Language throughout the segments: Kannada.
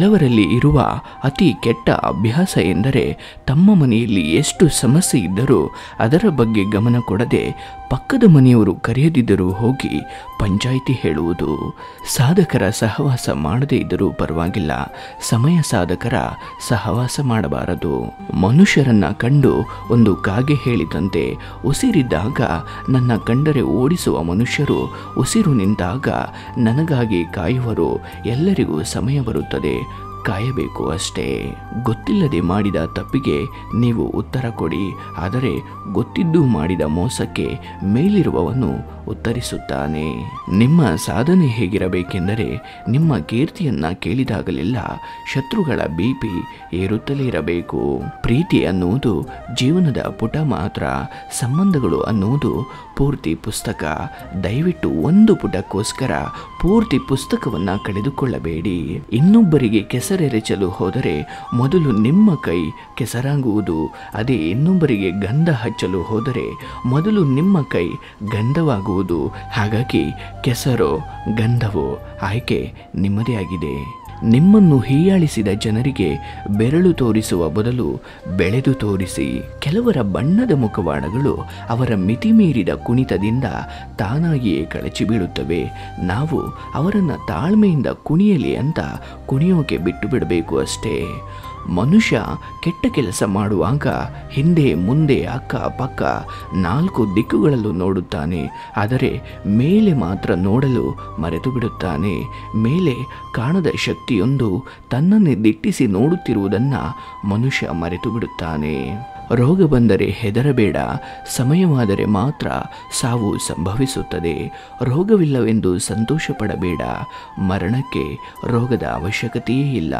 ಕೆಲವರಲ್ಲಿ ಇರುವ ಅತಿ ಕೆಟ್ಟ ಅಭ್ಯಾಸ ಎಂದರೆ ತಮ್ಮ ಮನೆಯಲ್ಲಿ ಎಷ್ಟು ಸಮಸ್ಯೆ ಇದ್ದರೂ ಅದರ ಬಗ್ಗೆ ಗಮನ ಕೊಡದೆ ಪಕ್ಕದ ಮನೆಯವರು ಕರೆಯದಿದ್ದರೂ ಹೋಗಿ ಪಂಚಾಯಿತಿ ಹೇಳುವುದು ಸಾಧಕರ ಸಹವಾಸ ಮಾಡದೇ ಇದ್ದರೂ ಪರವಾಗಿಲ್ಲ ಸಮಯ ಸಾಧಕರ ಸಹವಾಸ ಮಾಡಬಾರದು ಮನುಷ್ಯರನ್ನ ಕಂಡು ಒಂದು ಕಾಗೆ ಹೇಳಿದಂತೆ ಉಸಿರಿದ್ದಾಗ ನನ್ನ ಕಂಡರೆ ಓಡಿಸುವ ಮನುಷ್ಯರು ಉಸಿರು ನಿಂತಾಗ ನನಗಾಗಿ ಕಾಯುವರು ಎಲ್ಲರಿಗೂ ಸಮಯ ಬರುತ್ತದೆ ಕಾಯಬೇಕು ಅಷ್ಟೇ ಗೊತ್ತಿಲ್ಲದೆ ಮಾಡಿದ ತಪ್ಪಿಗೆ ನೀವು ಉತ್ತರ ಕೊಡಿ ಆದರೆ ಗೊತ್ತಿದ್ದು ಮಾಡಿದ ಮೋಸಕ್ಕೆ ಮೇಲಿರುವವನು ಉತ್ತರಿಸುತ್ತಾನೆ ನಿಮ್ಮ ಸಾಧನೆ ಹೇಗಿರಬೇಕೆಂದರೆ ನಿಮ್ಮ ಕೀರ್ತಿಯನ್ನ ಕೇಳಿದಾಗಲೆಲ್ಲ ಶತ್ರುಗಳ ಬಿಪಿ ಏರುತ್ತಲೇ ಇರಬೇಕು ಪ್ರೀತಿ ಅನ್ನುವುದು ಜೀವನದ ಪುಟ ಮಾತ್ರ ಸಂಬಂಧಗಳು ಅನ್ನುವುದು ಪೂರ್ತಿ ಪುಸ್ತಕ ದಯವಿಟ್ಟು ಒಂದು ಪುಟಕ್ಕೋಸ್ಕರ ಪೂರ್ತಿ ಪುಸ್ತಕವನ್ನ ಕಳೆದುಕೊಳ್ಳಬೇಡಿ ಇನ್ನೊಬ್ಬರಿಗೆ ಕೆಸರೆರಚಲು ಹೋದರೆ ಮೊದಲು ನಿಮ್ಮ ಕೈ ಕೆಸರಾಗುವುದು ಅದೇ ಇನ್ನೊಬ್ಬರಿಗೆ ಗಂಧ ಹಚ್ಚಲು ಹೋದರೆ ಮೊದಲು ನಿಮ್ಮ ಕೈ ಗಂಧವಾಗುವುದು ಹಾಗಾಗಿ ಕೆಸರೋ ಗಂಧವೋ ಆಯ್ಕೆ ನಿಮ್ಮದೇ ಆಗಿದೆ ನಿಮ್ಮನ್ನು ಹೀಯಾಳಿಸಿದ ಜನರಿಗೆ ಬೆರಳು ತೋರಿಸುವ ಬದಲು ಬೆಳೆದು ತೋರಿಸಿ ಕೆಲವರ ಬಣ್ಣದ ಮುಖವಾಡಗಳು ಅವರ ಮಿತಿಮೀರಿದ ಕುಣಿತದಿಂದ ತಾನಾಗಿಯೇ ಕಳಚಿ ಬೀಳುತ್ತವೆ ನಾವು ಅವರನ್ನು ತಾಳ್ಮೆಯಿಂದ ಕುಣಿಯಲಿ ಅಂತ ಕುಣಿಯೋಕೆ ಬಿಟ್ಟು ಬಿಡಬೇಕು ಅಷ್ಟೇ ಮನುಷ್ಯ ಕೆಟ್ಟ ಕೆಲಸ ಮಾಡುವಾಗ ಹಿಂದೆ ಮುಂದೆ ಅಕ್ಕ ಪಕ್ಕ ನಾಲ್ಕು ದಿಕ್ಕುಗಳಲ್ಲೂ ನೋಡುತ್ತಾನೆ ಆದರೆ ಮೇಲೆ ಮಾತ್ರ ನೋಡಲು ಮರೆತು ಬಿಡುತ್ತಾನೆ ಮೇಲೆ ಕಾಣದ ಶಕ್ತಿಯೊಂದು ತನ್ನನ್ನೇ ದಿಟ್ಟಿಸಿ ನೋಡುತ್ತಿರುವುದನ್ನು ಮನುಷ್ಯ ಮರೆತು ಬಿಡುತ್ತಾನೆ ರೋಗ ಬಂದರೆ ಹೆದರಬೇಡ ಸಮಯವಾದರೆ ಮಾತ್ರ ಸಾವು ಸಂಭವಿಸುತ್ತದೆ ರೋಗವಿಲ್ಲವೆಂದು ಸಂತೋಷ ಪಡಬೇಡ ಮರಣಕ್ಕೆ ರೋಗದ ಅವಶ್ಯಕತೆಯೇ ಇಲ್ಲ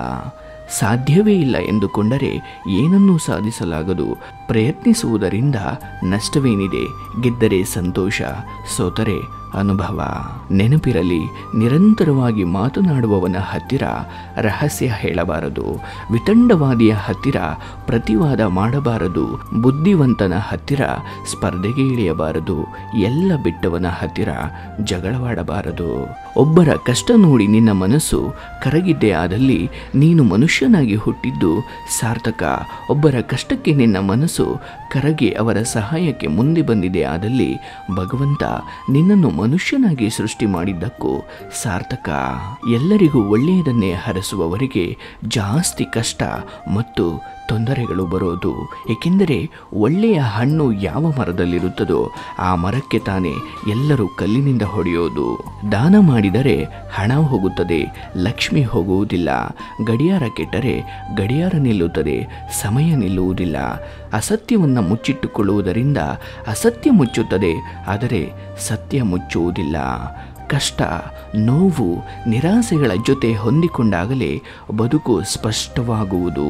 ಸಾಧ್ಯವೇ ಇಲ್ಲ ಎಂದುಕೊಂಡರೆ ಏನನ್ನೂ ಸಾಧಿಸಲಾಗದು ಪ್ರಯತ್ನಿಸುವುದರಿಂದ ನಷ್ಟವೇನಿದೆ ಗೆದ್ದರೆ ಸಂತೋಷ ಸೋತರೆ ಅನುಭವ ನೆನಪಿರಲಿ ನಿರಂತರವಾಗಿ ಮಾತನಾಡುವವನ ಹತ್ತಿರ ರಹಸ್ಯ ಹೇಳಬಾರದು ವಿತಂಡವಾದಿಯ ಹತ್ತಿರ ಪ್ರತಿವಾದ ಮಾಡಬಾರದು ಬುದ್ಧಿವಂತನ ಹತ್ತಿರ ಸ್ಪರ್ಧೆಗೆ ಇಳಿಯಬಾರದು ಎಲ್ಲ ಬಿಟ್ಟವನ ಹತ್ತಿರ ಜಗಳವಾಡಬಾರದು ಒಬ್ಬರ ಕಷ್ಟ ನೋಡಿ ನಿನ್ನ ಮನಸ್ಸು ಕರಗಿದ್ದೇ ಆದಲ್ಲಿ ನೀನು ಮನುಷ್ಯನಾಗಿ ಹುಟ್ಟಿದ್ದು ಸಾರ್ಥಕ ಒಬ್ಬರ ಕಷ್ಟಕ್ಕೆ ನಿನ್ನ ಮನಸ್ಸು ಕರಗಿ ಅವರ ಸಹಾಯಕ್ಕೆ ಮುಂದೆ ಬಂದಿದೆ ಆದಲ್ಲಿ ಭಗವಂತ ನಿನ್ನನ್ನು ಮನುಷ್ಯನಾಗಿ ಸೃಷ್ಟಿ ಮಾಡಿದ್ದಕ್ಕೂ ಸಾರ್ಥಕ ಎಲ್ಲರಿಗೂ ಒಳ್ಳೆಯದನ್ನೇ ಹರಸುವವರಿಗೆ ಜಾಸ್ತಿ ಕಷ್ಟ ಮತ್ತು ತೊಂದರೆಗಳು ಬರೋದು ಏಕೆಂದರೆ ಒಳ್ಳೆಯ ಹಣ್ಣು ಯಾವ ಮರದಲ್ಲಿರುತ್ತದೋ ಆ ಮರಕ್ಕೆ ತಾನೇ ಎಲ್ಲರೂ ಕಲ್ಲಿನಿಂದ ಹೊಡೆಯೋದು ದಾನ ಮಾಡಿದರೆ ಹಣ ಹೋಗುತ್ತದೆ ಲಕ್ಷ್ಮಿ ಹೋಗುವುದಿಲ್ಲ ಗಡಿಯಾರ ಕೆಟ್ಟರೆ ಗಡಿಯಾರ ನಿಲ್ಲುತ್ತದೆ ಸಮಯ ನಿಲ್ಲುವುದಿಲ್ಲ ಅಸತ್ಯವನ್ನು ಮುಚ್ಚಿಟ್ಟುಕೊಳ್ಳುವುದರಿಂದ ಅಸತ್ಯ ಮುಚ್ಚುತ್ತದೆ ಆದರೆ ಸತ್ಯ ಮುಚ್ಚುವುದಿಲ್ಲ ಕಷ್ಟ ನೋವು ನಿರಾಸೆಗಳ ಜೊತೆ ಹೊಂದಿಕೊಂಡಾಗಲೇ ಬದುಕು ಸ್ಪಷ್ಟವಾಗುವುದು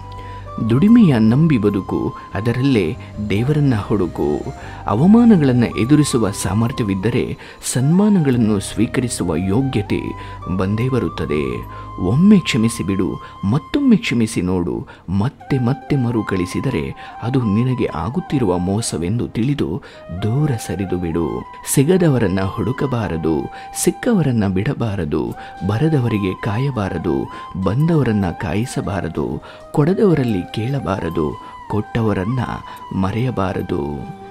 ದುಡಿಮೆಯ ನಂಬಿ ಬದುಕು ಅದರಲ್ಲೇ ದೇವರನ್ನ ಹುಡುಕು ಅವಮಾನಗಳನ್ನು ಎದುರಿಸುವ ಸಾಮರ್ಥ್ಯವಿದ್ದರೆ ಸನ್ಮಾನಗಳನ್ನು ಸ್ವೀಕರಿಸುವ ಯೋಗ್ಯತೆ ಬಂದೇ ಬರುತ್ತದೆ ಒಮ್ಮೆ ಕ್ಷಮಿಸಿ ಬಿಡು ಮತ್ತೊಮ್ಮೆ ಕ್ಷಮಿಸಿ ನೋಡು ಮತ್ತೆ ಮತ್ತೆ ಮರುಕಳಿಸಿದರೆ ಅದು ನಿನಗೆ ಆಗುತ್ತಿರುವ ಮೋಸವೆಂದು ತಿಳಿದು ದೂರ ಸರಿದು ಬಿಡು ಸಿಗದವರನ್ನ ಹುಡುಕಬಾರದು ಸಿಕ್ಕವರನ್ನ ಬಿಡಬಾರದು ಬರದವರಿಗೆ ಕಾಯಬಾರದು ಬಂದವರನ್ನ ಕಾಯಿಸಬಾರದು ಕೊಡದವರಲ್ಲಿ ಕೇಳಬಾರದು ಕೊಟ್ಟವರನ್ನ ಮರೆಯಬಾರದು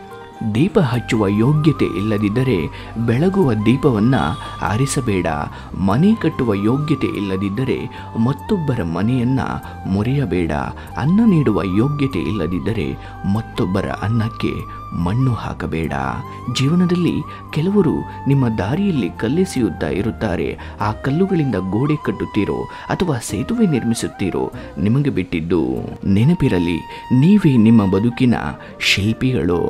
ದೀಪ ಹಚ್ಚುವ ಯೋಗ್ಯತೆ ಇಲ್ಲದಿದ್ದರೆ ಬೆಳಗುವ ದೀಪವನ್ನು ಆರಿಸಬೇಡ ಮನೆ ಕಟ್ಟುವ ಯೋಗ್ಯತೆ ಇಲ್ಲದಿದ್ದರೆ ಮತ್ತೊಬ್ಬರ ಮನೆಯನ್ನು ಮುರಿಯಬೇಡ ಅನ್ನ ನೀಡುವ ಯೋಗ್ಯತೆ ಇಲ್ಲದಿದ್ದರೆ ಮತ್ತೊಬ್ಬರ ಅನ್ನಕ್ಕೆ ಮಣ್ಣು ಹಾಕಬೇಡ ಜೀವನದಲ್ಲಿ ಕೆಲವರು ನಿಮ್ಮ ದಾರಿಯಲ್ಲಿ ಕಲ್ಲೆಸೆಯುತ್ತಾ ಇರುತ್ತಾರೆ ಆ ಕಲ್ಲುಗಳಿಂದ ಗೋಡೆ ಕಟ್ಟುತ್ತೀರೋ ಅಥವಾ ಸೇತುವೆ ನಿರ್ಮಿಸುತ್ತೀರೋ ನಿಮಗೆ ಬಿಟ್ಟಿದ್ದು ನೆನಪಿರಲಿ ನೀವೇ ನಿಮ್ಮ ಬದುಕಿನ ಶಿಲ್ಪಿಗಳು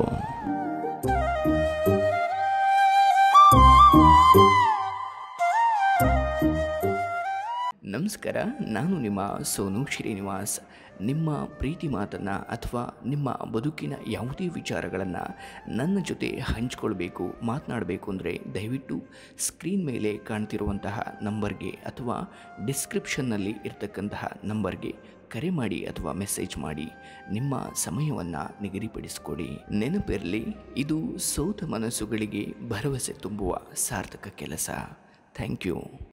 ನಮಸ್ಕಾರ ನಾನು ನಿಮ್ಮ ಸೋನು ಶ್ರೀನಿವಾಸ್ ನಿಮ್ಮ ಪ್ರೀತಿ ಮಾತನ್ನು ಅಥವಾ ನಿಮ್ಮ ಬದುಕಿನ ಯಾವುದೇ ವಿಚಾರಗಳನ್ನು ನನ್ನ ಜೊತೆ ಹಂಚ್ಕೊಳ್ಬೇಕು ಮಾತನಾಡಬೇಕು ಅಂದರೆ ದಯವಿಟ್ಟು ಸ್ಕ್ರೀನ್ ಮೇಲೆ ಕಾಣ್ತಿರುವಂತಹ ನಂಬರ್ಗೆ ಅಥವಾ ಡಿಸ್ಕ್ರಿಪ್ಷನ್ನಲ್ಲಿ ಇರ್ತಕ್ಕಂತಹ ನಂಬರ್ಗೆ ಕರೆ ಮಾಡಿ ಅಥವಾ ಮೆಸೇಜ್ ಮಾಡಿ ನಿಮ್ಮ ಸಮಯವನ್ನು ನಿಗದಿಪಡಿಸಿಕೊಡಿ ನೆನಪಿರಲಿ ಇದು ಸೋತ ಮನಸ್ಸುಗಳಿಗೆ ಭರವಸೆ ತುಂಬುವ ಸಾರ್ಥಕ ಕೆಲಸ ಥ್ಯಾಂಕ್ ಯು